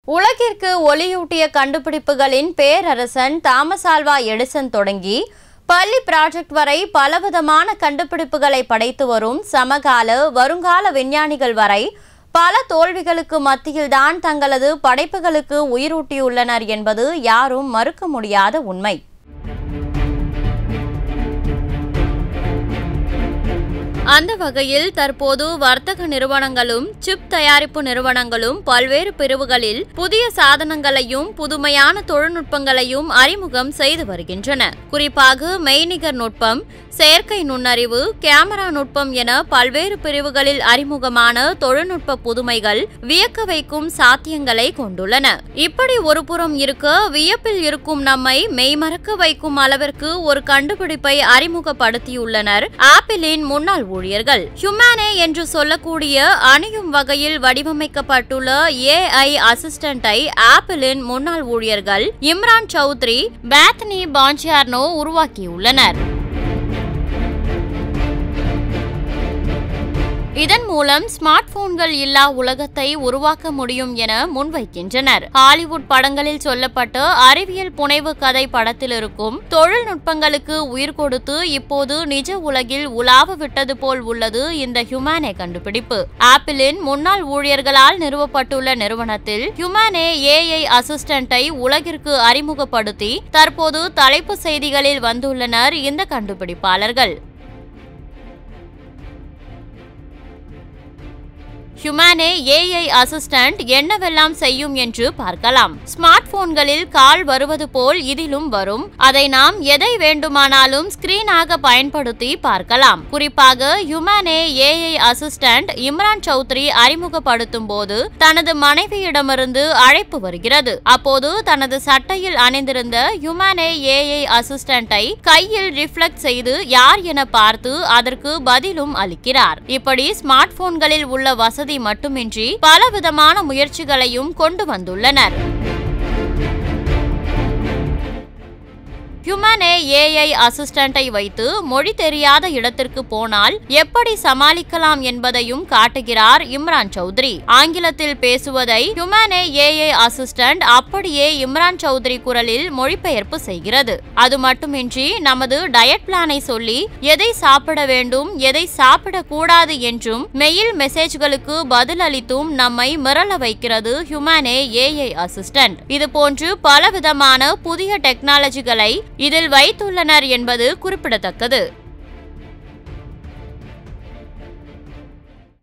உலகிற்கு ஒளியூட்டிய கண்டுபிடிப்புகளின் பேரரசன் தாமஸ் ஆல்வா எடிசன் தொடங்கி பள்ளி ப்ராஜெக்ட் வரை பலவிதமான கண்டுபிடிப்புகளை படைத்து வரும் சமகால வருங்கால விஞ்ஞானிகள் வரை பல தோல்விகளுக்கு மத்தியில்தான் தங்களது படைப்புகளுக்கு உயிரூட்டியுள்ளனர் என்பது யாரும் மறுக்க முடியாத உண்மை அந்த வகையில் தற்போது வர்த்தக நிறுவனங்களும் சிப் தயாரிப்பு நிறுவனங்களும் பல்வேறு பிரிவுகளில் புதிய சாதனங்களையும் புதுமையான தொழில்நுட்பங்களையும் அறிமுகம் செய்து வருகின்றன குறிப்பாக மெய்நிகர் நுட்பம் செயற்கை நுண்ணறிவு கேமரா நுட்பம் என பல்வேறு பிரிவுகளில் அறிமுகமான தொழில்நுட்ப புதுமைகள் வியக்க வைக்கும் சாத்தியங்களை கொண்டுள்ளன இப்படி ஒரு புறம் இருக்க வியப்பில் இருக்கும் நம்மை மெய்மறக்க வைக்கும் அளவிற்கு ஒரு கண்டுபிடிப்பை அறிமுகப்படுத்தியுள்ளனர் ஆப்பிளின் முன்னாள் ஊழியர்கள் ஹியூமானே என்று சொல்லக்கூடிய அணியும் வகையில் வடிவமைக்கப்பட்டுள்ள ஏஐ அசிஸ்டண்டை ஆப்பிளின் முன்னாள் ஊழியர்கள் இம்ரான் சௌத்ரி பேத்னி பாஞ்சியார்னோ உருவாக்கியுள்ளனர் இதன் மூலம் ஸ்மார்ட் போன்கள் இல்லா உலகத்தை உருவாக்க முடியும் என முன்வைக்கின்றனர் ஹாலிவுட் படங்களில் சொல்லப்பட்ட அறிவியல் புனைவு கதை படத்தில் இருக்கும் தொழில்நுட்பங்களுக்கு உயிர் கொடுத்து இப்போது நிஜ உலகில் உலாவ விட்டது போல் உள்ளது இந்த ஹியூமானே கண்டுபிடிப்பு ஆப்பிளின் முன்னாள் ஊழியர்களால் நிறுவப்பட்டுள்ள நிறுவனத்தில் ஹியூமானே ஏஐ அசிஸ்டண்டை உலகிற்கு அறிமுகப்படுத்தி தற்போது தலைப்பு செய்திகளில் வந்துள்ளனர் இந்த கண்டுபிடிப்பாளர்கள் ஹியூமானே ஏஐ அசிஸ்டன்ட் என்னவெல்லாம் செய்யும் என்று பார்க்கலாம் ஸ்மார்ட் போன்களில் கால் வருவது போல் இதிலும் வரும் அதை நாம் எதை வேண்டுமானாலும் ஸ்கிரீனாக பயன்படுத்தி பார்க்கலாம் குறிப்பாக ஹியூமானே ஏஐ அசிஸ்டன்ட் இம்ரான் சௌத்ரி அறிமுகப்படுத்தும் போது தனது மனைவியிடமிருந்து அழைப்பு வருகிறது அப்போது தனது சட்டையில் அணிந்திருந்த ஹியூமானே ஏஐ அசிஸ்டன்டை கையில் ரிஃப்ளெக்ட் செய்து யார் என பார்த்து அதற்கு பதிலும் அளிக்கிறார் இப்படி ஸ்மார்ட் போன்களில் உள்ள வசதி மட்டுமின்றி பலவிதமான முயற்சிகளையும் கொண்டு வந்துள்ளனர் ஹியூமனே ஏஐ அசிஸ்டண்டை வைத்து மொழி தெரியாத இடத்திற்கு போனால் எப்படி சமாளிக்கலாம் என்பதையும் காட்டுகிறார் இம்ரான் சௌத்ரி ஆங்கிலத்தில் பேசுவதை ஹியூமனே ஏஐ அசிஸ்டன்ட் அப்படியே இம்ரான் சௌத்ரி குரலில் மொழிபெயர்ப்பு செய்கிறது அது மட்டுமின்றி நமது டயட் பிளானை சொல்லி எதை சாப்பிட வேண்டும் எதை சாப்பிடக்கூடாது என்றும் மெயில் மெசேஜ்களுக்கு பதில் அளித்தும் நம்மை மிரள வைக்கிறது ஹியூமனே ஏஐ அசிஸ்டன்ட் இது போன்று பலவிதமான புதிய டெக்னாலஜிகளை இதில் வைத்துள்ளனர் என்பது குறிப்பிடத்தக்கது